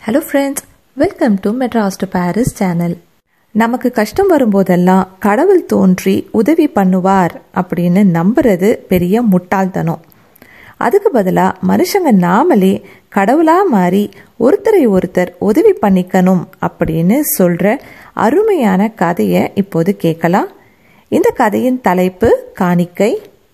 hello friends welcome to Madras to Paris channel நமக்கு கஷ்டம் வரும்போதெல்லாம் கடவுள் தோன்றி உதவி பண்ணுவார் அப்படின்னு நம்புறது பெரிய முட்டாள்தனம் அதுக்கு பதிலாக மனுஷங்க நாமளே கடவுளாக மாறி ஒருத்தரை ஒருத்தர் உதவி பண்ணிக்கணும் அப்படின்னு சொல்கிற அருமையான கதையை இப்போது கேட்கலாம் இந்த கதையின் தலைப்பு காணிக்கை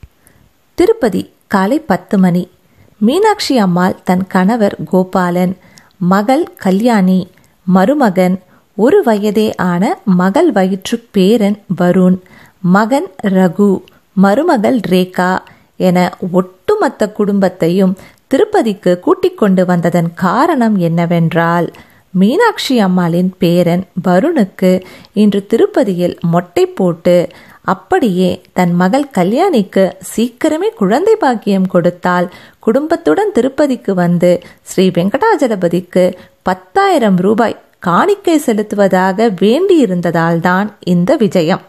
திருப்பதி காலை பத்து மணி மீனாட்சி அம்மாள் தன் கணவர் கோபாலன் மகள் கல்யாணி மருமகன் ஒரு வயதே ஆன மகள் வயிற்று பேரன் வருண் மகன் ரகு மருமகள் ரேகா என ஒட்டுமொத்த குடும்பத்தையும் திருப்பதிக்கு கூட்டிக் கொண்டு வந்ததன் காரணம் என்னவென்றால் மீனாட்சி அம்மாளின் பேரன் வருணுக்கு இன்று திருப்பதியில் மொட்டை போட்டு அப்படியே தன் மகள் கல்யாணிக்கு சீக்கிரமே குழந்தை பாக்கியம் கொடுத்தால் குடும்பத்துடன் திருப்பதிக்கு வந்து ஸ்ரீ வெங்கடாஜலபதிக்கு பத்தாயிரம் ரூபாய் காணிக்கை செலுத்துவதாக வேண்டியிருந்ததால்தான் இந்த விஜயம்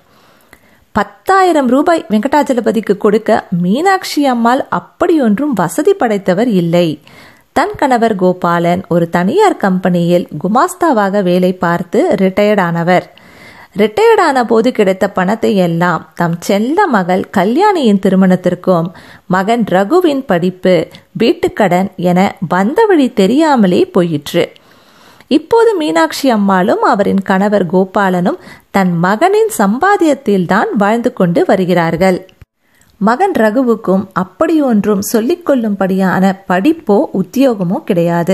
பத்தாயிரம் ரூபாய் வெங்கடாஜலபதிக்கு கொடுக்க மீனாட்சி அம்மாள் அப்படியொன்றும் வசதி படைத்தவர் இல்லை தன் கணவர் கோபாலன் ஒரு தனியார் கம்பெனியில் குமாஸ்தாவாக வேலை பார்த்து ரிட்டையர்ட் ஆனவர் ரிட்டையர்ட் ஆன போது கிடைத்த பணத்தை எல்லாம் தம் செல்ல மகள் கல்யாணியின் திருமணத்திற்கும் மகன் ரகுவின் படிப்பு வீட்டுக்கடன் என வந்த வழி தெரியாமலே போயிற்று இப்போது மீனாட்சி அம்மாளும் அவரின் கணவர் கோபாலனும் தன் மகனின் சம்பாத்தியத்தில்தான் வாழ்ந்து கொண்டு வருகிறார்கள் மகன் ரகுவுக்கும் அப்படி ஒன்றும் சொல்லிக்கொள்ளும்படியான படிப்போ உத்தியோகமோ கிடையாது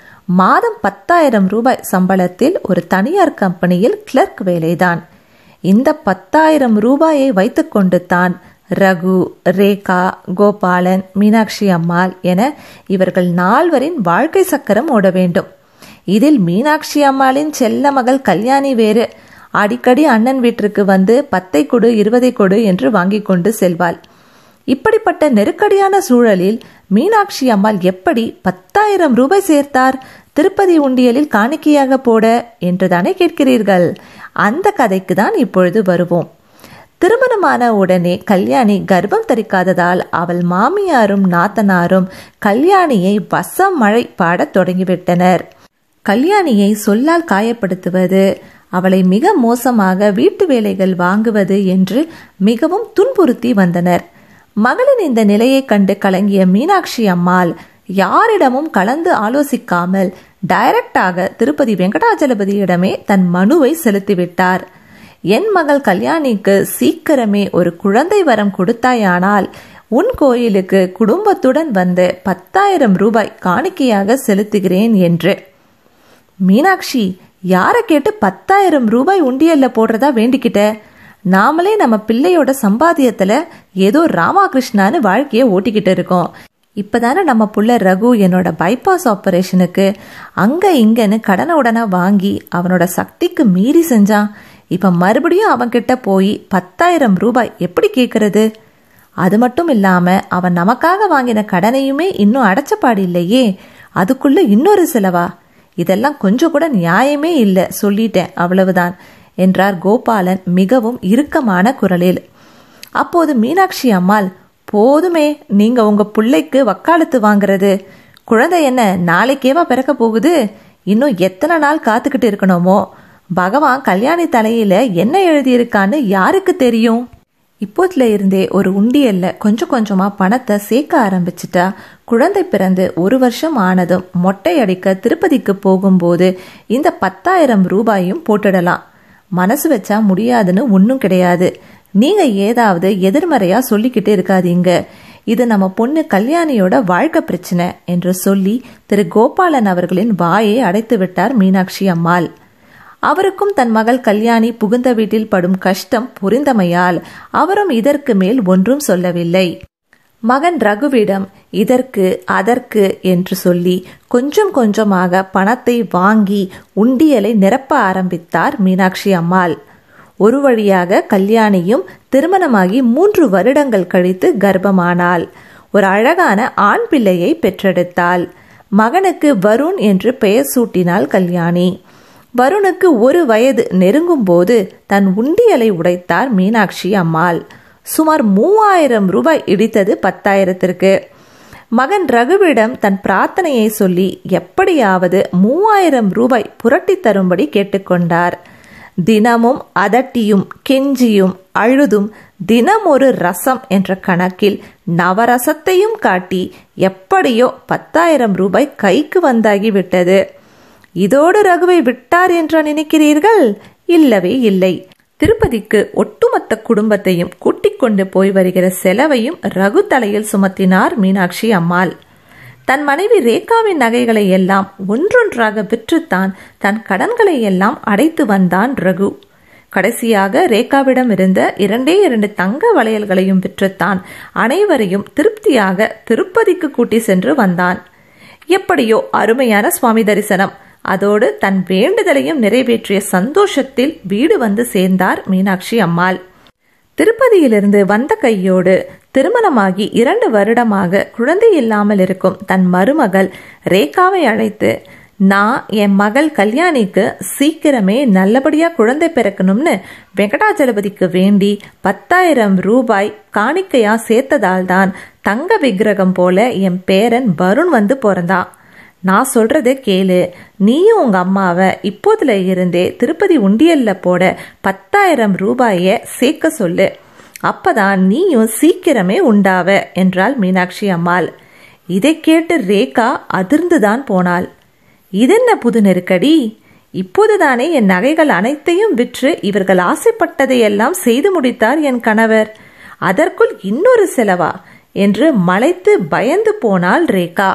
மாதம் பத்தாயிரம் ரூபாய் சம்பளத்தில் ஒரு தனியார் கம்பெனியில் கிளர்க் வேலைதான் இந்த பத்தாயிரம் ரூபாயை வைத்துக்கொண்டு தான் ரகு ரேகா கோபாலன் மீனாட்சி அம்மாள் என இவர்கள் நால்வரின் வாழ்க்கை சக்கரம் ஓட வேண்டும் இதில் மீனாட்சி அம்மாளின் செல்ல மகள் கல்யாணி வேறு அடிக்கடி அண்ணன் வீட்டிற்கு வந்து பத்தை கொடு இருபதை கொடு என்று வாங்கி கொண்டு செல்வாள் இப்படிப்பட்ட நெருக்கடியான சூழலில் மீனாட்சி அம்மாள் எப்படி பத்தாயிரம் ரூபாய் சேர்த்தார் திருப்பதி உண்டியலில் காணிக்கையாக போட என்றுதானே கேட்கிறீர்கள் அந்த கதைக்கு தான் இப்பொழுது வருவோம் திருமணமான உடனே கல்யாணி கர்ப்பம் தரிக்காததால் அவள் மாமியாரும் நாத்தனாரும் கல்யாணியை வசம் மழை பாடத் தொடங்கிவிட்டனர் கல்யாணியை சொல்லால் காயப்படுத்துவது அவளை மிக மோசமாக வீட்டு வேலைகள் வாங்குவது என்று மிகவும் துன்புறுத்தி வந்தனர் மகளின் இந்த நிலையை கண்டு கலங்கிய மீனாட்சி அம்மாள் யாரிடமும் கலந்து ஆலோசிக்காமல் டைரக்டாக திருப்பதி வெங்கடாஜலபதியிடமே தன் மனுவை செலுத்திவிட்டார் என் மகள் கல்யாணிக்கு சீக்கிரமே ஒரு குழந்தை வரம் கொடுத்தாயானால் உன் கோயிலுக்கு குடும்பத்துடன் வந்து பத்தாயிரம் ரூபாய் காணிக்கையாக செலுத்துகிறேன் என்று மீனாட்சி யாரை கேட்டு பத்தாயிரம் ரூபாய் உண்டியல்ல போடுறதா வேண்டிக்கிட்ட நாமளே நம்ம பிள்ளையோட சம்பாத்தியத்துல ஏதோ ராமாகிருஷ்ணான்னு வாழ்க்கையை ஓட்டிக்கிட்டு இருக்கோம் இப்பதானே நம்ம புள்ள ரகு என்னோட பைபாஸ் ஆபரேஷனுக்கு அங்க இங்கன்னு கடனை உடனே வாங்கி அவனோட சக்திக்கு மீறி செஞ்சான் இப்ப மறுபடியும் அவன்கிட்ட போய் பத்தாயிரம் ரூபாய் எப்படி கேட்கறது அது மட்டும் இல்லாம அவன் நமக்காக வாங்கின கடனையுமே இன்னும் அடைச்சப்பாடு இல்லையே அதுக்குள்ள இன்னொரு செலவா இதெல்லாம் கொஞ்சம் கூட நியாயமே இல்லை சொல்லிட்டேன் அவ்வளவுதான் என்றார் கோபாலன் மிகவும் இறுக்கமான குரலில் அப்போது மீனாட்சி அம்மாள் போதுமே நீங்க உங்க பிள்ளைக்கு வக்காலத்து வாங்குறது குழந்தை என்ன நாளைக்கேவா பிறக்க போகுது இன்னும் எத்தனை நாள் காத்துக்கிட்டு இருக்கணுமோ பகவான் கல்யாணி தலையில என்ன எழுதியிருக்கான்னு யாருக்கு தெரியும் இப்போதுல இருந்தே ஒரு உண்டியல்ல கொஞ்சம் கொஞ்சமா பணத்தை சேர்க்க ஆரம்பிச்சிட்டா குழந்தை பிறந்து ஒரு வருஷம் ஆனதும் மொட்டை அடிக்க திருப்பதிக்கு போகும்போது இந்த பத்தாயிரம் ரூபாயும் போட்டுடலாம் மனசு வச்சா முடியாதுன்னு ஒன்றும் கிடையாது நீங்க ஏதாவது எதிர்மறையா சொல்லிக்கிட்டு இருக்காதீங்க இது நம்ம பொண்ணு கல்யாணியோட வாழ்க்கை பிரச்சனை என்று சொல்லி திரு கோபாலன் அவர்களின் வாயை அடைத்து விட்டார் மீனாட்சி அம்மாள் அவருக்கும் தன் மகள் கல்யாணி புகுந்த வீட்டில் படும் கஷ்டம் புரிந்தமையால் அவரும் இதற்கு மேல் ஒன்றும் சொல்லவில்லை மகன் ரகுவிடம் இதற்கு அதற்கு என்று சொல்லி கொஞ்சம் கொஞ்சமாக பணத்தை வாங்கி உண்டியலை நிரப்ப ஆரம்பித்தார் மீனாட்சி அம்மாள் ஒரு வழியாக கல்யாணியும் திருமணமாகி மூன்று வருடங்கள் கழித்து கர்ப்பமானாள் ஒரு அழகான ஆண் பிள்ளையை பெற்றெடுத்தாள் மகனுக்கு வருண் என்று பெயர் சூட்டினாள் கல்யாணி வருணுக்கு ஒரு வயது நெருங்கும் போது தன் உண்டியலை உடைத்தார் மீனாட்சி அம்மாள் சுமார் மூவாயிரம் ரூபாய் இடித்தது பத்தாயிரத்திற்கு மகன் ரகுவிடம் தன் பிரார்த்தனையை சொல்லி எப்படியாவது மூவாயிரம் ரூபாய் புரட்டி தரும்படி கேட்டுக்கொண்டார் தினமும் அதட்டியும் கெஞ்சியும் அழுதும் தினம் ஒரு ரசம் என்ற கணக்கில் நவரசத்தையும் காட்டி எப்படியோ பத்தாயிரம் ரூபாய் கைக்கு வந்தாகிவிட்டது இதோடு ரகுவை விட்டார் என்று நினைக்கிறீர்கள் இல்லவே இல்லை திருப்பதிக்கு ஒட்டுமொத்த குடும்பத்தையும் கூட்டிக் கொண்டு போய் வருகிற செலவையும் ரகு தலையில் சுமத்தினார் மீனாட்சி அம்மாள் தன் மனைவி ரேகாவின் நகைகளை எல்லாம் ஒன்றொன்றாக விற்றுத்தான் தன் கடன்களை எல்லாம் அடைத்து வந்தான் ரகு கடைசியாக ரேகாவிடம் இருந்த இரண்டே இரண்டு தங்க வளையல்களையும் விற்றுத்தான் அனைவரையும் திருப்தியாக திருப்பதிக்கு கூட்டி சென்று வந்தான் எப்படியோ அருமையான சுவாமி தரிசனம் அதோடு தன் வேண்டுதலையும் நிறைவேற்றிய சந்தோஷத்தில் வீடு வந்து சேர்ந்தார் மீனாட்சி அம்மாள் திருப்பதியிலிருந்து வந்த கையோடு திருமணமாகி இரண்டு வருடமாக குழந்தை இல்லாமல் இருக்கும் தன் மருமகள் ரேகாவை அழைத்து நான் என் மகள் கல்யாணிக்கு சீக்கிரமே நல்லபடியா குழந்தை பிறக்கணும்னு வெங்கடாஜலபதிக்கு வேண்டி பத்தாயிரம் ரூபாய் காணிக்கையா சேர்த்ததால் தான் தங்க விக்கிரகம் போல என் பேரன் வருண் வந்து பிறந்தான் நான் சொல்றத கேளு நீயும் உங்க அம்மாவை இப்போதுல இருந்தே திருப்பதி உண்டியல்ல போட பத்தாயிரம் ரூபாய சேர்க்க சொல்லு அப்பதான் நீயும் சீக்கிரமே உண்டாவ என்றாள் மீனாட்சி அம்மாள் இதை கேட்டு ரேகா அதிர்ந்துதான் போனாள் இதென்ன புது நெருக்கடி இப்போதுதானே என் நகைகள் அனைத்தையும் விற்று இவர்கள் ஆசைப்பட்டதையெல்லாம் செய்து முடித்தார் என் கணவர் அதற்குள் இன்னொரு செலவா என்று மலைத்து பயந்து போனாள் ரேகா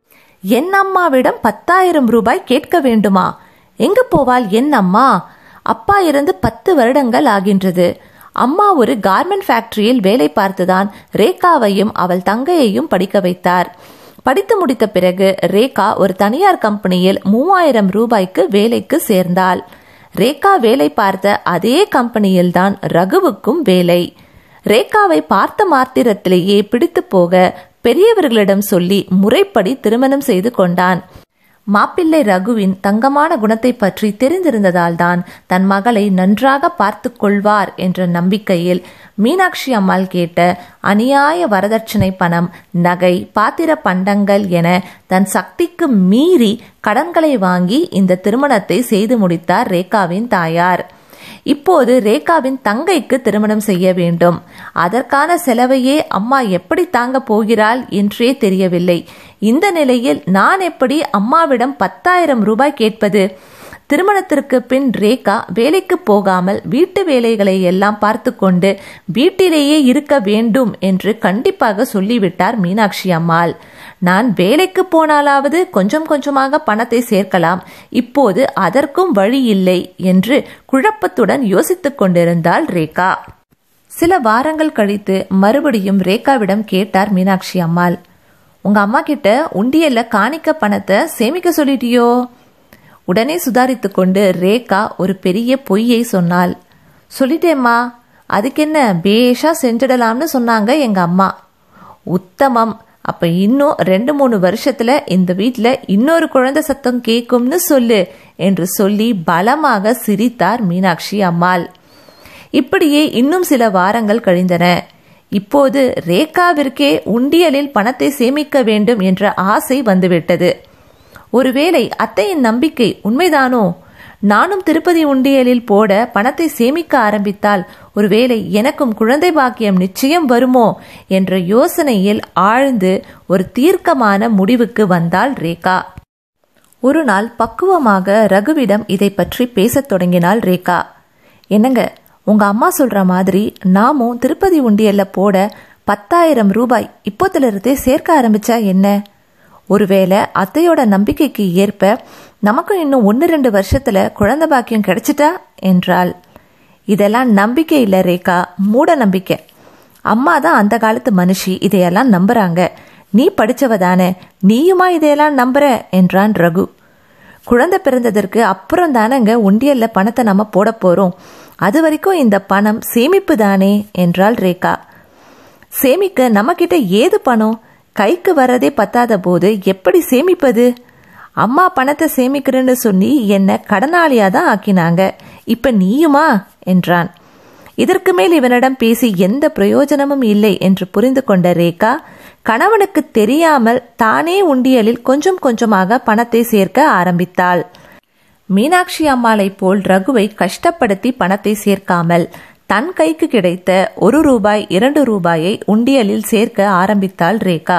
என் அம்மாவிடம் பத்தாயிரம் ரூபாய் கேட்க வேண்டுமா எங்க போவாள் என் அம்மா அப்பா இருந்து பத்து வருடங்கள் ஆகின்றது அம்மா ஒரு கார்மெண்ட் ஃபேக்டரியில் வேலை பார்த்துதான் ரேகாவையும் அவள் தங்கையையும் படிக்க வைத்தார் படித்து முடித்த பிறகு ரேகா ஒரு தனியார் கம்பெனியில் மூவாயிரம் ரூபாய்க்கு வேலைக்கு சேர்ந்தாள் ரேகா வேலை பார்த்த அதே கம்பெனியில்தான் ரகுவுக்கும் வேலை ரேகாவை பார்த்த மாத்திரத்திலேயே பிடித்து போக பெரியவர்களிடம் சொல்லி முறைப்படி திருமணம் செய்து கொண்டான் மாப்பிள்ளை ரகுவின் தங்கமான குணத்தை பற்றி தெரிந்திருந்ததால் தான் தன் மகளை நன்றாக பார்த்து கொள்வார் என்ற நம்பிக்கையில் மீனாட்சி அம்மாள் கேட்ட அநியாய வரதட்சணை பணம் நகை பாத்திர பண்டங்கள் என தன் சக்திக்கு மீறி கடன்களை வாங்கி இந்த திருமணத்தை செய்து முடித்தார் ரேகாவின் தாயார் இப்போது ரேகாவின் தங்கைக்கு திருமணம் செய்ய வேண்டும் அதற்கான செலவையே அம்மா எப்படி தாங்க போகிறாள் என்றே தெரியவில்லை இந்த நிலையில் நான் எப்படி அம்மாவிடம் பத்தாயிரம் ரூபாய் கேட்பது திருமணத்திற்கு பின் ரேகா வேலைக்கு போகாமல் வீட்டு வேலைகளை எல்லாம் பார்த்து கொண்டு வீட்டிலேயே இருக்க வேண்டும் என்று கண்டிப்பாக சொல்லிவிட்டார் மீனாட்சி அம்மாள் நான் வேலைக்கு போனாலாவது கொஞ்சம் கொஞ்சமாக பணத்தை சேர்க்கலாம் இப்போது அதற்கும் வழி இல்லை என்று குழப்பத்துடன் யோசித்துக் கொண்டிருந்தாள் ரேகா சில வாரங்கள் கழித்து மறுபடியும் ரேகாவிடம் கேட்டார் மீனாட்சி அம்மாள் உங்க அம்மா கிட்ட உண்டியல்ல காணிக்க பணத்தை சேமிக்க சொல்லிட்டியோ உடனே சுதாரித்து கொண்டு ரேகா ஒரு பெரிய பொய்யை சொன்னாள் சொல்லிட்டேம்மா அதுக்கென்ன பேஷா செஞ்சிடலாம்னு சொன்னாங்க எங்க அம்மா உத்தமம் அப்ப இன்னும் ரெண்டு மூணு வருஷத்துல இந்த வீட்ல இன்னொரு குழந்தை சத்தம் கேட்கும்னு சொல்லு என்று சொல்லி பலமாக சிரித்தார் மீனாட்சி அம்மாள் இப்படியே இன்னும் சில வாரங்கள் கழிந்தன இப்போது ரேகாவிற்கே உண்டியலில் பணத்தை சேமிக்க வேண்டும் என்ற ஆசை வந்துவிட்டது ஒருவேளை அத்தையின் நம்பிக்கை உண்மைதானோ நானும் திருப்பதி உண்டியலில் போட பணத்தை சேமிக்க ஆரம்பித்தால் ஒருவேளை எனக்கும் குழந்தை பாக்கியம் நிச்சயம் வருமோ என்ற யோசனையில் ஆழ்ந்து ஒரு தீர்க்கமான முடிவுக்கு வந்தாள் ரேகா ஒரு நாள் பக்குவமாக ரகுவிடம் இதை பற்றி பேசத் தொடங்கினாள் ரேகா என்னங்க உங்க அம்மா சொல்ற மாதிரி நாமும் திருப்பதி உண்டியல்ல போட பத்தாயிரம் ரூபாய் இப்போத்திலிருந்தே சேர்க்க ஆரம்பிச்சா என்ன ஒருவேளை அத்தையோட நம்பிக்கைக்கு ஏற்ப நமக்கும் இன்னும் ஒன்று ரெண்டு வருஷத்துல குழந்தை பாக்கியம் கிடைச்சிட்டா என்றாள் இதெல்லாம் நம்பிக்கை இல்லை ரேகா மூட நம்பிக்கை அம்மா தான் அந்த காலத்து மனுஷி இதையெல்லாம் நம்புறாங்க நீ படிச்சவ தானே நீயுமா இதையெல்லாம் நம்புற என்றான் ரகு குழந்தை பிறந்ததற்கு அப்புறம் தானேங்க உண்டியல்ல பணத்தை நம்ம போட போறோம் அது வரைக்கும் இந்த பணம் சேமிப்பு தானே என்றாள் ரேகா சேமிக்க நம்மக்கிட்ட ஏது பணம் கைக்கு வர்றதே பத்தாத போது எப்படி சேமிப்பது அம்மா பணத்தை சேமிக்கிறேன்னு சொல்லி என்ன கடனாளியா தான் ஆக்கினாங்க இப்ப நீயுமா என்றான் இதற்கு மேல் இவனிடம் பேசி எந்த பிரயோஜனமும் இல்லை என்று புரிந்து கொண்ட ரேகா கணவனுக்கு தெரியாமல் தானே உண்டியலில் கொஞ்சம் கொஞ்சமாக பணத்தை சேர்க்க ஆரம்பித்தாள் மீனாட்சி அம்மாளை போல் ரகுவை கஷ்டப்படுத்தி பணத்தை சேர்க்காமல் தன் கைக்கு கிடைத்த ஒரு ரூபாய் இரண்டு ரூபாயை உண்டியலில் சேர்க்க ஆரம்பித்தாள் ரேகா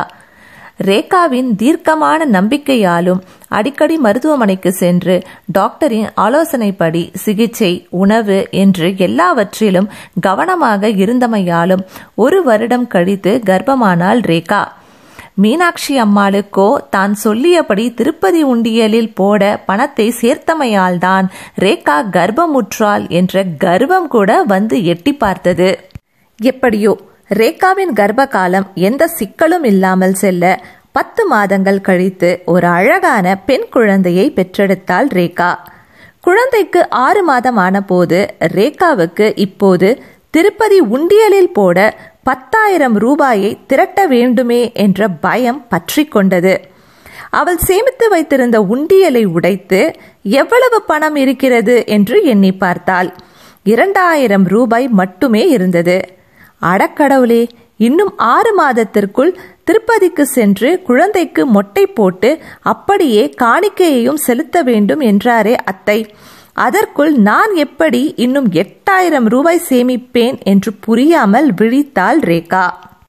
ரேகாவின் தீர்க்கமான நம்பிக்கையாலும் அடிக்கடி மருத்துவமனைக்கு சென்று டாக்டரின் ஆலோசனைப்படி சிகிச்சை உணவு என்று எல்லாவற்றிலும் கவனமாக இருந்தமையாலும் ஒரு வருடம் கழித்து கர்ப்பமானாள் ரேகா மீனாட்சி அம்மாளுக்கோ தான் சொல்லியபடி திருப்பதி உண்டியலில் போட பணத்தை சேர்த்தமையால்தான் ரேகா கர்ப்பமுற்றாள் என்ற கர்வம் கூட வந்து எட்டி பார்த்தது எப்படியோ ரேகாவின் கர்ப்ப காலம் எந்த சிக்கலும் இல்லாமல் செல்ல பத்து மாதங்கள் கழித்து ஒரு அழகான பெண் குழந்தையை பெற்றெடுத்தாள் ரேகா குழந்தைக்கு ஆறு மாதம் ஆனபோது ரேகாவுக்கு இப்போது திருப்பதி உண்டியலில் போட பத்தாயிரம் ரூபாயை திரட்ட வேண்டுமே என்ற பயம் பற்றி கொண்டது அவள் சேமித்து வைத்திருந்த உண்டியலை உடைத்து எவ்வளவு பணம் இருக்கிறது என்று எண்ணி பார்த்தாள் இரண்டாயிரம் ரூபாய் மட்டுமே இருந்தது அடக்கடவுளே இன்னும் ஆறு மாதத்திற்குள் திருப்பதிக்கு சென்று குழந்தைக்கு மொட்டை போட்டு அப்படியே காணிக்கையையும் செலுத்த வேண்டும் என்றாரே அத்தை அதற்குள் நான் எப்படி இன்னும் எட்டாயிரம் ரூபாய் சேமிப்பேன் என்று புரியாமல் விழித்தாள் ரேகா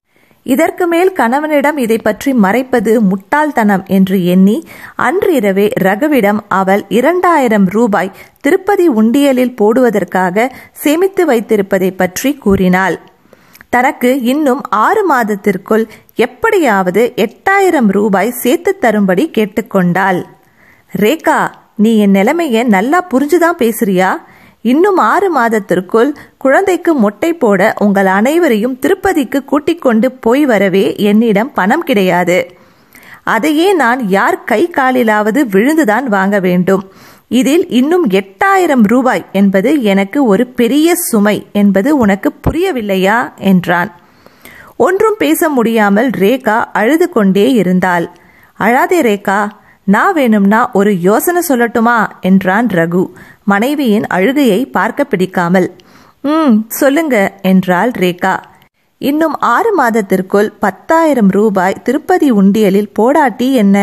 இதற்கு மேல் கணவனிடம் இதை பற்றி மறைப்பது முட்டாள்தனம் என்று எண்ணி அன்றிரவே ரகுவிடம் அவள் இரண்டாயிரம் ரூபாய் திருப்பதி உண்டியலில் போடுவதற்காக சேமித்து வைத்திருப்பதை பற்றி கூறினாள் தனக்கு இன்னும் ஆறு மாதத்திற்குள் எப்படியாவது எட்டாயிரம் ரூபாய் சேர்த்து தரும்படி கேட்டுக்கொண்டாள் ரேகா நீ என் நிலைமைய நல்லா புரிஞ்சுதான் பேசுறியா இன்னும் ஆறு மாதத்திற்குள் குழந்தைக்கு மொட்டை போட உங்கள் அனைவரையும் திருப்பதிக்கு கூட்டிக் கொண்டு போய் வரவே என்னிடம் பணம் கிடையாது அதையே நான் யார் கை காலிலாவது விழுந்துதான் வாங்க வேண்டும் இதில் இன்னும் எட்டாயிரம் ரூபாய் என்பது எனக்கு ஒரு பெரிய சுமை என்பது உனக்கு புரியவில்லையா என்றான் ஒன்றும் பேச முடியாமல் ரேகா அழுது கொண்டே இருந்தாள் அழாதே ரேகா நான் வேணும்னா ஒரு யோசனை சொல்லட்டுமா என்றான் ரகு மனைவியின் அழுகையை பார்க்க பிடிக்காமல் ம் சொல்லுங்க என்றாள் ரேகா இன்னும் ஆறு மாதத்திற்குள் பத்தாயிரம் ரூபாய் திருப்பதி உண்டியலில் போடாட்டி என்ன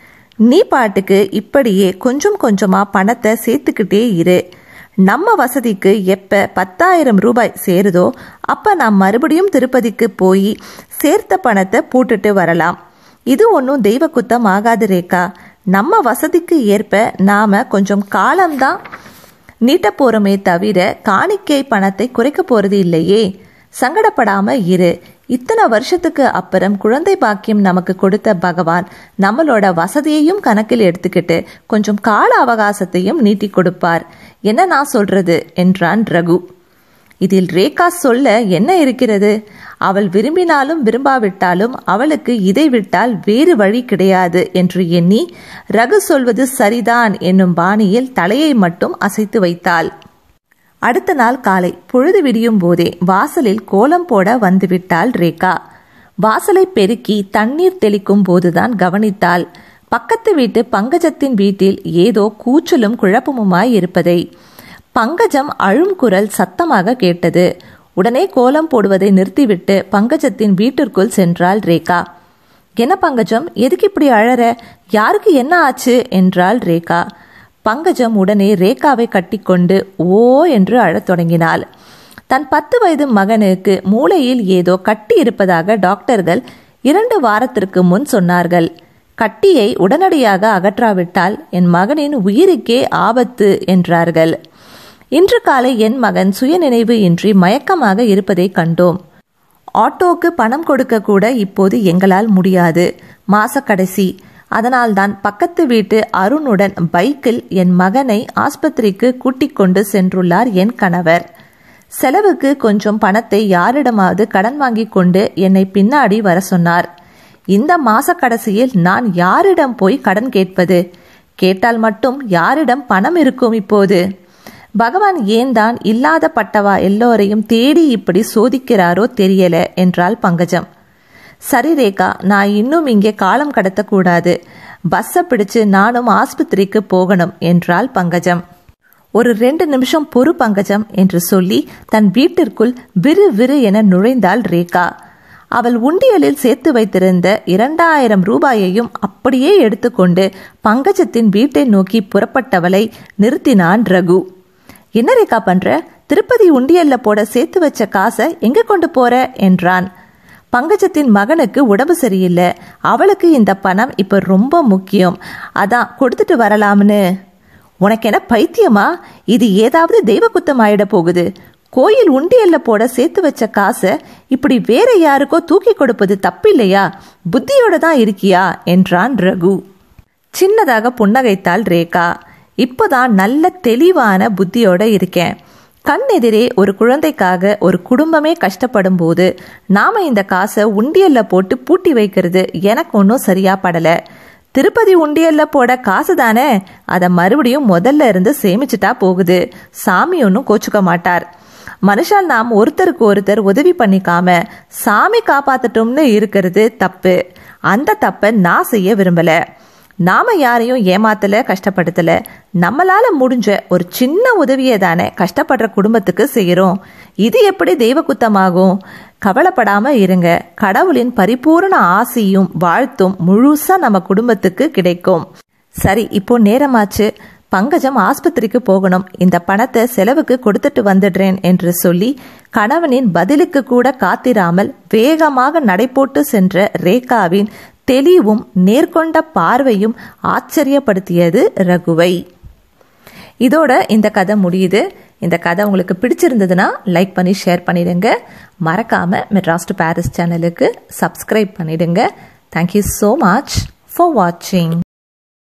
நீ பாட்டுக்கு இப்படியே கொஞ்சம் கொஞ்சமா பணத்தை சேர்த்துக்கிட்டே இரு நம்ம வசதிக்கு எப்ப பத்தாயிரம் ரூபாய் சேருதோ அப்ப நாம் மறுபடியும் திருப்பதிக்கு போய் சேர்த்த பணத்தை போட்டுட்டு வரலாம் இது ஒன்றும் தெய்வ குத்தம் ஆகாது ரேகா நம்ம வசதிக்கு ஏற்ப நாம கொஞ்சம் காலம்தான் நீட்ட போறோமே தவிர காணிக்கை பணத்தை குறைக்க போறது இல்லையே சங்கடப்படாம இரு இத்தனை வருஷத்துக்கு அப்புறம் குழந்தை பாக்கியம் நமக்கு கொடுத்த பகவான் நம்மளோட வசதியையும் கணக்கில் எடுத்துக்கிட்டு கொஞ்சம் கால அவகாசத்தையும் நீட்டி கொடுப்பார் என்ன நான் சொல்றது என்றான் ரகு இதில் ரேகா சொல்ல என்ன இருக்கிறது அவள் விரும்பினாலும் விரும்பாவிட்டாலும் அவளுக்கு இதை விட்டால் வேறு வழி கிடையாது என்று எண்ணி ரகு சொல்வது சரிதான் என்னும் பாணியில் தலையை மட்டும் அசைத்து வைத்தாள் அடுத்த நாள் காலை பொழுது விடியும் போதே வாசலில் கோலம் போட வந்துவிட்டாள் ரேகா வாசலை பெருக்கி தண்ணீர் தெளிக்கும் போதுதான் கவனித்தாள் பக்கத்து வீட்டு பங்கஜத்தின் வீட்டில் ஏதோ கூச்சலும் குழப்பமுமாய் இருப்பதை பங்கஜம் அழும் குரல் சத்தமாக கேட்டது உடனே கோலம் போடுவதை நிறுத்திவிட்டு பங்கஜத்தின் வீட்டிற்குள் சென்றாள் ரேகா என்ன பங்கஜம் எதுக்கு இப்படி அழற யாருக்கு என்ன ஆச்சு என்றாள் ரேகா பங்கஜம் உடனே ரேகாவை கட்டிக்கொண்டு ஓ என்று அழத் தொடங்கினாள் தன் பத்து வயது மகனுக்கு மூளையில் ஏதோ கட்டி இருப்பதாக டாக்டர்கள் இரண்டு வாரத்திற்கு முன் சொன்னார்கள் கட்டியை உடனடியாக அகற்றாவிட்டால் என் மகனின் உயிருக்கே ஆபத்து என்றார்கள் இன்று காலை என் மகன் சுயநினைவு இன்றி மயக்கமாக இருப்பதை கண்டோம் ஆட்டோக்கு பணம் கொடுக்க கூட இப்போது எங்களால் முடியாது மாச கடைசி அதனால்தான் பக்கத்து வீட்டு அருணுடன் பைக்கில் என் மகனை ஆஸ்பத்திரிக்கு கூட்டிக் கொண்டு சென்றுள்ளார் என் கணவர் செலவுக்கு கொஞ்சம் பணத்தை யாரிடமாவது கடன் வாங்கி கொண்டு என்னை பின்னாடி வர சொன்னார் இந்த மாச கடைசியில் நான் யாரிடம் போய் கடன் கேட்பது கேட்டால் மட்டும் யாரிடம் பணம் இருக்கும் இப்போது பகவான் ஏன் தான் இல்லாத பட்டவா எல்லோரையும் தேடி இப்படி சோதிக்கிறாரோ தெரியல என்றாள் பங்கஜம் சரி ரேகா நான் இன்னும் இங்கே காலம் கடத்தக்கூடாது பஸ்ஸை பிடிச்சு நானும் ஆஸ்பத்திரிக்கு போகணும் என்றாள் பங்கஜம் ஒரு ரெண்டு நிமிஷம் பொறு பங்கஜம் என்று சொல்லி தன் வீட்டிற்குள் விறு விறு என நுழைந்தாள் ரேகா அவள் உண்டியலில் சேர்த்து வைத்திருந்த இரண்டாயிரம் ரூபாயையும் அப்படியே எடுத்துக்கொண்டு பங்கஜத்தின் வீட்டை நோக்கி புறப்பட்டவளை நிறுத்தினான் ரகு என்ன ரேகா பண்ற திருப்பதி உண்டியல்ல போட சேர்த்து வச்ச காசை எங்க கொண்டு போற என்றான் பங்கஜத்தின் மகனுக்கு உடம்பு சரியில்லை அவளுக்கு இந்த பணம் இப்ப ரொம்ப முக்கியம் அதான் கொடுத்துட்டு வரலாம்னு உனக்கு என்ன பைத்தியமா இது ஏதாவது தெய்வ குத்தம் ஆயிட போகுது கோயில் உண்டியல்ல போட சேர்த்து வச்ச காசை இப்படி வேற யாருக்கோ தூக்கி கொடுப்பது தப்பில்லையா புத்தியோட தான் இருக்கியா என்றான் ரகு சின்னதாக புன்னகைத்தாள் ரேகா இப்போதான் நல்ல தெளிவான புத்தியோட இருக்கேன் கண் எதிரே ஒரு குழந்தைக்காக ஒரு குடும்பமே கஷ்டப்படும் போது நாம இந்த காசை உண்டியல்ல போட்டு பூட்டி வைக்கிறது எனக்கு ஒன்றும் சரியா படல திருப்பதி உண்டியல்ல போட காசு தானே அதை மறுபடியும் முதல்ல இருந்து சேமிச்சுட்டா போகுது சாமி ஒன்றும் கோச்சுக்க மாட்டார் மனுஷால் நாம் ஒருத்தருக்கு ஒருத்தர் உதவி பண்ணிக்காம சாமி காப்பாத்தட்டோம்னு இருக்கிறது தப்பு அந்த தப்பை நான் செய்ய விரும்பல நாம யாரையும் ஏமாத்தல கஷ்டப்படுத்தல நம்மளால முடிஞ்ச ஒரு சின்ன உதவியை தானே கஷ்டப்படுற குடும்பத்துக்கு செய்யறோம் இது எப்படி தெய்வ குத்தமாகும் கவலைப்படாம இருங்க கடவுளின் பரிபூர்ண ஆசியும் வாழ்த்தும் முழுசா நம்ம குடும்பத்துக்கு கிடைக்கும் சரி இப்போ நேரமாச்சு பங்கஜம் ஆஸ்பத்திரிக்கு போகணும் இந்த பணத்தை செலவுக்கு கொடுத்துட்டு வந்துடுறேன் என்று சொல்லி கணவனின் பதிலுக்கு கூட காத்திராமல் வேகமாக நடைபோட்டு சென்ற ரேகாவின் தெளிவும் நேர்கொண்ட பார்வையும் ஆச்சரியப்படுத்தியது ரகுவை இதோட இந்த கதை முடியுது இந்த கதை உங்களுக்கு பிடிச்சிருந்ததுன்னா லைக் பண்ணி ஷேர் பண்ணிடுங்க மறக்காம மெட்ராஸ் டு பாரிஸ் சேனலுக்கு சப்ஸ்கிரைப் பண்ணிடுங்க தேங்க்யூ ஸோ மச் ஃபார் வாட்சிங்